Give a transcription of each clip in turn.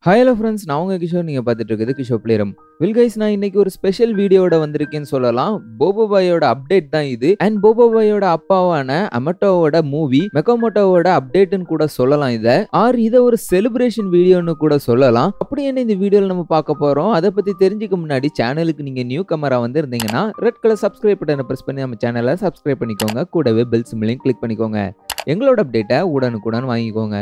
Hi hello friends நான் உங்க கிஷோர் நீங்கள் பார்த்துட்டு இருக்குது கிஷோர் பிளேரம் வில் கைஸ் நான் இன்னைக்கு ஒரு ஸ்பெஷல் வீடியோட வந்திருக்கேன்னு சொல்லலாம் போபோபாயோட அப்டேட் தான் இது அண்ட் போபோபாயோட அப்பாவான அமட்டோவோட மூவி மெக்கோமோட்டோவோட அப்டேட்னு கூட சொல்லலாம் இதை ஆர் இதை ஒரு செலிப்ரேஷன் வீடியோன்னு கூட சொல்லலாம் அப்படி என்ன இந்த வீடியோவில் நம்ம பார்க்க போகிறோம் அதை பற்றி தெரிஞ்சுக்க முன்னாடி சேனலுக்கு நீங்கள் நியூ கமரா வந்து இருந்தீங்கன்னா ரெட் கலர் சப்ஸ்கிரைப் பட்டனை ப்ரெஸ் பண்ணி நம்ம சேனலை சப்ஸ்கிரைப் பண்ணிக்கோங்க கூடவே பெல் சிம்லையும் கிளிக் பண்ணிக்கோங்க எங்களோட அப்டேட்டை உடனுக்குடன் வாங்கிக்கோங்க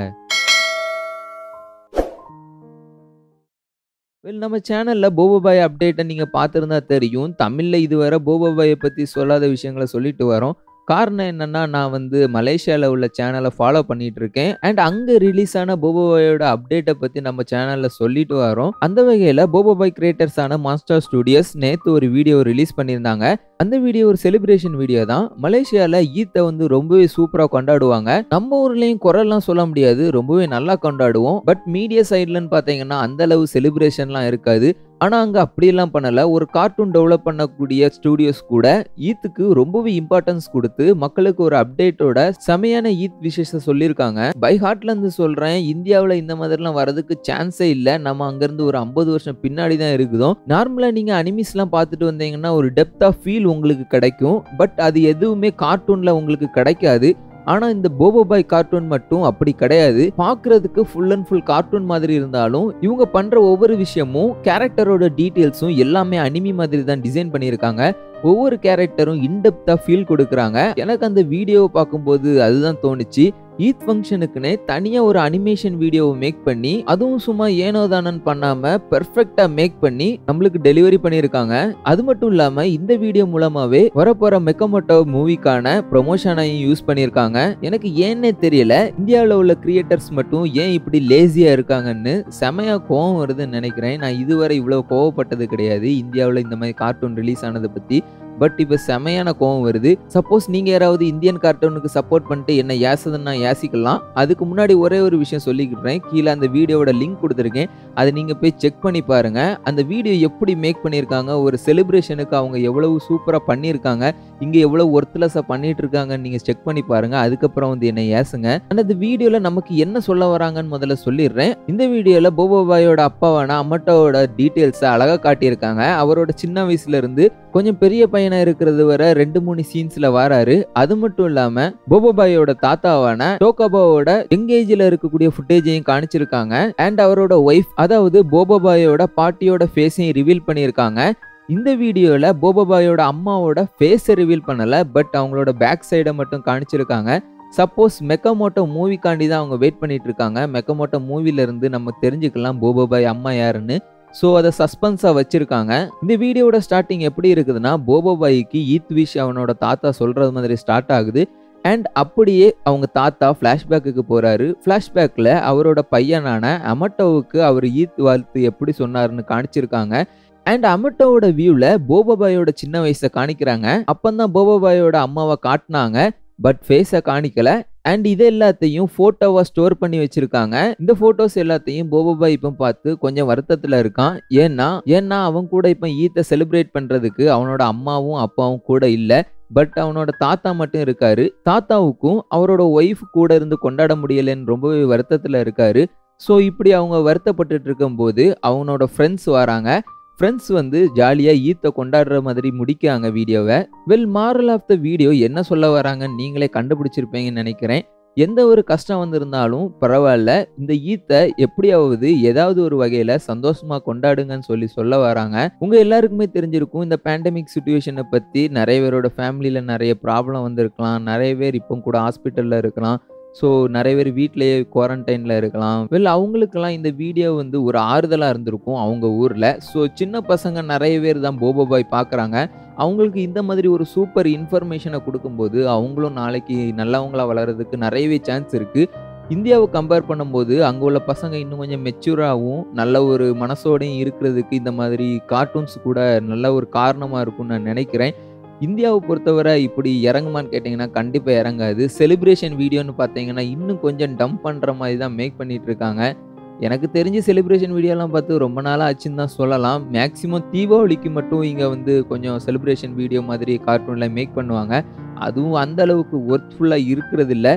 வெல் நம்ம சேனலில் போபோபாய் அப்டேட்டை நீங்கள் பார்த்துருந்தா தெரியும் தமிழில் இதுவரை போபோபாயை பற்றி சொல்லாத விஷயங்களை சொல்லிட்டு வரோம் காரணம் என்னன்னா நான் வந்து மலேசியாவில் உள்ள சேனலை ஃபாலோ பண்ணிட்டு இருக்கேன் அண்ட் அங்கே ரிலீஸ் ஆன போபோபாயோட அப்டேட்டை பற்றி நம்ம சேனலில் சொல்லிட்டு வரோம் அந்த வகையில் போபோபாய் கிரியேட்டர்ஸான மாஸ்டர் ஸ்டுடியோஸ் நேற்று ஒரு வீடியோ ரிலீஸ் பண்ணியிருந்தாங்க அந்த வீடியோ ஒரு செலிப்ரேஷன் வீடியோ தான் மலேசியாவில் ஈத்தை வந்து ரொம்பவே சூப்பராக கொண்டாடுவாங்க நம்ம ஊர்லேயும் குரல்லாம் சொல்ல முடியாது ரொம்பவே நல்லா கொண்டாடுவோம் பட் மீடியா சைட்லன்னு பார்த்தீங்கன்னா அந்த அளவு செலிப்ரேஷன்லாம் இருக்காது ஆனால் அங்கே அப்படியெல்லாம் பண்ணலை ஒரு கார்ட்டூன் டெவலப் பண்ணக்கூடிய ஸ்டூடியோஸ் கூட ஈத்துக்கு ரொம்பவே இம்பார்ட்டன்ஸ் கொடுத்து மக்களுக்கு ஒரு அப்டேட்டோட செமையான ஈத் விஷயத்தை சொல்லியிருக்காங்க பை ஹார்ட்லேருந்து சொல்கிறேன் இந்தியாவில் இந்த மாதிரிலாம் வரதுக்கு சான்ஸே இல்லை நம்ம அங்கேருந்து ஒரு ஐம்பது வருஷம் பின்னாடி தான் இருக்குதோ நார்மலாக நீங்கள் அனிமிஸ்லாம் பார்த்துட்டு வந்தீங்கன்னா ஒரு டெப்த் ஆஃப் ஃபீல் உங்களுக்கு கிடைக்கும் பட் அது எதுவுமே கார்ட்டூனில் உங்களுக்கு கிடைக்காது ஆனா இந்த போபோபாய் கார்ட்டூன் மட்டும் அப்படி கிடையாது பார்க்கிறதுக்கு ஃபுல் அண்ட் ஃபுல் கார்ட்டூன் மாதிரி இருந்தாலும் இவங்க பண்ற ஒவ்வொரு விஷயமும் கேரக்டரோட டீட்டெயில்ஸும் எல்லாமே அனிமி மாதிரி தான் டிசைன் பண்ணியிருக்காங்க ஒவ்வொரு கேரக்டரும் இன்டெப்தா ஃபீல் கொடுக்குறாங்க எனக்கு அந்த வீடியோவை பார்க்கும்போது அதுதான் தோணுச்சு ஈத் ஃபங்க்ஷனுக்குன்னே தனியாக ஒரு அனிமேஷன் வீடியோவை மேக் பண்ணி அதுவும் சும்மா ஏனோ தானன்னு பண்ணாமல் பெர்ஃபெக்டாக மேக் பண்ணி நம்மளுக்கு டெலிவரி பண்ணியிருக்காங்க அது மட்டும் இல்லாமல் இந்த வீடியோ மூலமாகவே வரப்போகிற மெக்கமோட்டோ மூவிக்கான ப்ரொமோஷனையும் யூஸ் பண்ணியிருக்காங்க எனக்கு ஏன்னே தெரியல இந்தியாவில் உள்ள கிரியேட்டர்ஸ் மட்டும் ஏன் இப்படி லேசியாக இருக்காங்கன்னு செமையா கோவம் வருதுன்னு நினைக்கிறேன் நான் இதுவரை இவ்வளோ கோவப்பட்டது கிடையாது இந்தியாவில் இந்த மாதிரி கார்ட்டூன் ரிலீஸ் ஆனதை பற்றி பட் இப்போ செமையான கோவம் வருது சப்போஸ் நீங்கள் யாராவது இந்தியன் கார்ட்டூனுக்கு சப்போர்ட் பண்ணிட்டு என்ன ஏசதுன்னா ஏசிக்கலாம் அதுக்கு முன்னாடி ஒரே ஒரு விஷயம் சொல்லிக்கிறேன் கீழே அந்த வீடியோவோட லிங்க் கொடுத்துருக்கேன் அதை நீங்கள் போய் செக் பண்ணி பாருங்க அந்த வீடியோ எப்படி மேக் பண்ணியிருக்காங்க ஒரு செலிப்ரேஷனுக்கு அவங்க எவ்வளவு சூப்பராக பண்ணியிருக்காங்க இங்கே எவ்வளோ ஒர்த்லெஸ்ஸாக பண்ணிட்டு இருக்காங்கன்னு நீங்கள் செக் பண்ணி பாருங்க அதுக்கப்புறம் வந்து என்ன ஏசுங்க ஆனால் இந்த வீடியோவில் நமக்கு என்ன சொல்ல வராங்கன்னு முதல்ல சொல்லிடுறேன் இந்த வீடியோவில் போபோபாயோட அப்பாவான அம்மட்டோட டீட்டெயில்ஸை அழகாக காட்டியிருக்காங்க அவரோட சின்ன வயசுல இருந்து கொஞ்சம் பெரிய பையனா இருக்கிறது வர ரெண்டு மூணு சீன்ஸ்ல வராரு அது மட்டும் இல்லாம போபோபாயோட தாத்தாவான டோகோபாவோட எங்கேஜ்ல இருக்கக்கூடிய ஃபுட்டேஜையும் காணிச்சிருக்காங்க அண்ட் அவரோட ஒய்ஃப் அதாவது போபோபாயோட பாட்டியோட ஃபேஸையும் ரிவீல் பண்ணியிருக்காங்க இந்த வீடியோவில் போபோபாயோட அம்மாவோட ஃபேஸை ரிவீல் பண்ணல பட் அவங்களோட பேக் சைடை மட்டும் காணிச்சிருக்காங்க சப்போஸ் மெக்கமோட்டோ மூவிக்காண்டி தான் அவங்க வெயிட் பண்ணிட்டு இருக்காங்க மெக்கமோட்டோ மூவில இருந்து நம்ம தெரிஞ்சுக்கலாம் போபோபாய் அம்மா யாருன்னு ஸோ அதை சஸ்பென்ஸாக வச்சுருக்காங்க இந்த வீடியோட ஸ்டார்டிங் எப்படி இருக்குதுன்னா போபோபாய்க்கு ஈத் விஷ் அவனோட தாத்தா சொல்கிறது மாதிரி ஸ்டார்ட் ஆகுது அண்ட் அப்படியே அவங்க தாத்தா ஃப்ளாஷ்பேக்குக்கு போகிறாரு ஃப்ளாஷ்பேக்கில் அவரோட பையனான அமட்டோவுக்கு அவர் ஈத் வாழ்த்து எப்படி சொன்னாருன்னு காணிச்சிருக்காங்க அண்ட் அமட்டோவோட வியூவில் போபோபாயோட சின்ன வயசை காணிக்கிறாங்க அப்பந்தான் போபோபாயோட அம்மாவை காட்டினாங்க பட் ஃபேஸை காணிக்கல அண்ட் இது எல்லாத்தையும் ஃபோட்டோவாக ஸ்டோர் பண்ணி வச்சிருக்காங்க இந்த ஃபோட்டோஸ் எல்லாத்தையும் போபோபாய் இப்போ பார்த்து கொஞ்சம் வருத்தத்தில் இருக்கான் ஏன்னா ஏன்னா அவன் கூட இப்போ ஈத்தை செலிப்ரேட் பண்ணுறதுக்கு அவனோட அம்மாவும் அப்பாவும் கூட இல்லை பட் அவனோட தாத்தா மட்டும் இருக்காரு தாத்தாவுக்கும் அவரோட ஒய்ஃப் கூட இருந்து கொண்டாட முடியலைன்னு ரொம்பவே வருத்தத்தில் இருக்காரு ஸோ இப்படி அவங்க வருத்தப்பட்டுட்டு இருக்கும்போது அவனோட ஃப்ரெண்ட்ஸ் வராங்க ஃப்ரெண்ட்ஸ் வந்து ஜாலியாக ஈத்தை கொண்டாடுற மாதிரி முடிக்காங்க வீடியோவை well moral of the video என்ன சொல்ல வராங்கன்னு நீங்களே கண்டுபிடிச்சிருப்பீங்கன்னு நினைக்கிறேன் எந்த ஒரு கஷ்டம் வந்திருந்தாலும் பரவாயில்ல இந்த ஈத்தை எப்படியாவது ஏதாவது ஒரு வகையில் சந்தோஷமாக கொண்டாடுங்கன்னு சொல்லி சொல்ல வராங்க உங்கள் எல்லாருக்குமே தெரிஞ்சிருக்கும் இந்த பேண்டமிக் சுச்சுவேஷனை பற்றி நிறைய பேரோட ஃபேமிலியில் நிறைய ப்ராப்ளம் வந்திருக்கலாம் நிறைய பேர் இப்போ கூட ஹாஸ்பிட்டலில் இருக்கலாம் ஸோ நிறைய பேர் வீட்டிலேயே குவாரண்டைனில் இருக்கலாம் வெல் அவங்களுக்கெல்லாம் இந்த வீடியோ வந்து ஒரு ஆறுதலாக இருந்திருக்கும் அவங்க ஊரில் ஸோ சின்ன பசங்க நிறைய பேர் தான் போபோபாய் பார்க்குறாங்க அவங்களுக்கு இந்த மாதிரி ஒரு சூப்பர் இன்ஃபர்மேஷனை கொடுக்கும்போது அவங்களும் நாளைக்கு நல்லவங்களா வளர்கிறதுக்கு நிறையவே சான்ஸ் இருக்குது இந்தியாவை கம்பேர் பண்ணும்போது அங்கே உள்ள பசங்க இன்னும் கொஞ்சம் மெச்சூராகவும் நல்ல ஒரு மனசோடையும் இருக்கிறதுக்கு இந்த மாதிரி கார்ட்டூன்ஸ் கூட நல்ல ஒரு காரணமாக இருக்கும்னு நான் நினைக்கிறேன் இந்தியாவை பொறுத்தவரை இப்படி இறங்குமான்னு கேட்டிங்கன்னா கண்டிப்பாக இறங்காது செலிப்ரேஷன் வீடியோன்னு பார்த்தீங்கன்னா இன்னும் கொஞ்சம் டம்ப் பண்ணுற மாதிரி தான் மேக் பண்ணிட்டு இருக்காங்க எனக்கு தெரிஞ்சு செலிப்ரேஷன் வீடியோலாம் பார்த்து ரொம்ப நாளாக ஆச்சுன்னு தான் சொல்லலாம் மேக்ஸிமம் தீபாவளிக்கு மட்டும் இங்கே வந்து கொஞ்சம் செலிப்ரேஷன் வீடியோ மாதிரி கார்ட்டூனில் மேக் பண்ணுவாங்க அதுவும் அந்த அளவுக்கு ஒர்த்ஃபுல்லாக இருக்கிறது இல்லை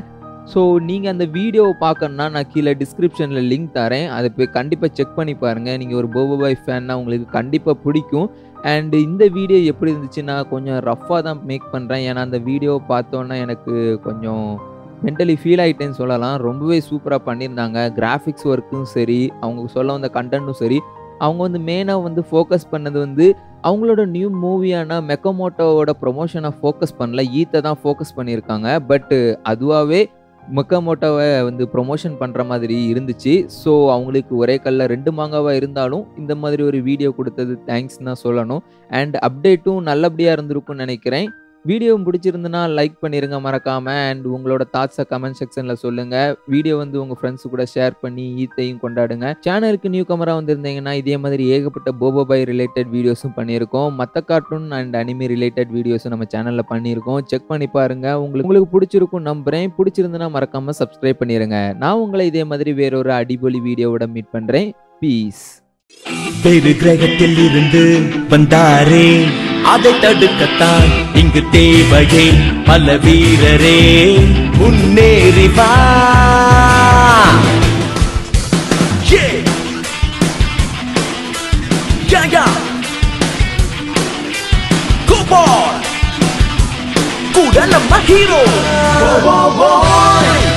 ஸோ நீங்கள் அந்த வீடியோவை பார்க்கணுன்னா நான் கீழே டிஸ்கிரிப்ஷனில் லிங்க் தரேன் அதை போய் கண்டிப்பாக செக் பண்ணி பாருங்கள் நீங்கள் ஒரு போபோபாய் ஃபேன்னா உங்களுக்கு கண்டிப்பாக பிடிக்கும் அண்ட் இந்த வீடியோ எப்படி இருந்துச்சுன்னா கொஞ்சம் ரஃப்பாக தான் மேக் பண்ணுறேன் ஏன்னா அந்த வீடியோ பார்த்தோன்னா எனக்கு கொஞ்சம் மென்டலி ஃபீல் ஆகிட்டேன்னு சொல்லலாம் ரொம்பவே சூப்பராக பண்ணியிருந்தாங்க கிராஃபிக்ஸ் ஒர்க்கும் சரி அவங்க சொல்ல வந்த கண்டென்ட்டும் சரி அவங்க வந்து மெயினாக வந்து ஃபோக்கஸ் பண்ணது வந்து அவங்களோட நியூ மூவியான மெக்கமோட்டோவோட ப்ரொமோஷனை ஃபோக்கஸ் பண்ணல ஈத்தை தான் ஃபோக்கஸ் பண்ணியிருக்காங்க பட் அதுவாகவே மெக்கமோட்டோவை வந்து ப்ரொமோஷன் பண்ணுற மாதிரி இருந்துச்சு ஸோ அவங்களுக்கு ஒரே கல்ல ரெண்டு மாங்காவாக இருந்தாலும் இந்த மாதிரி ஒரு வீடியோ கொடுத்தது தேங்க்ஸ் தான் சொல்லணும் அண்ட் அப்டேட்டும் நல்லபடியாக இருந்திருக்கும்னு நினைக்கிறேன் வீடியோ பிடிச்சிருந்துன்னா லைக் பண்ணிருங்க மறக்காம அண்ட் உங்களோட தாட்ஸை கமெண்ட் செக்ஷனில் சொல்லுங்க வீடியோ வந்து உங்க ஃப்ரெண்ட்ஸ் கூட ஷேர் பண்ணி ஈத்தையும் கொண்டாடுங்க சேனலுக்கு நியூ கமரா வந்திருந்தீங்கன்னா இதே மாதிரி ஏகப்பட்ட போபோபாய் ரிலேட்டட் வீடியோஸும் பண்ணியிருக்கோம் மற்ற கார்ட்டூன் அண்ட் அனிமி ரிலேட்டட் வீடியோஸும் நம்ம சேனலில் பண்ணியிருக்கோம் செக் பண்ணி பாருங்க உங்களுக்கு உங்களுக்கு பிடிச்சிருக்கும் நம்புறேன் பிடிச்சிருந்துன்னா மறக்காம சப்ஸ்கிரைப் பண்ணிருங்க நான் உங்களை இதே மாதிரி வேறொரு அடிபொலி வீடியோவோட மீட் பண்றேன் பீஸ் வேறு கிரகத்தில் இருந்து வந்தாரே அதை தடுக்கத்தான் இங்கு தேவையே பல வீரரே முன்னேறி வா Yeah! Yeah, yeah! Go boy! கூட நம்ம ஹீரோ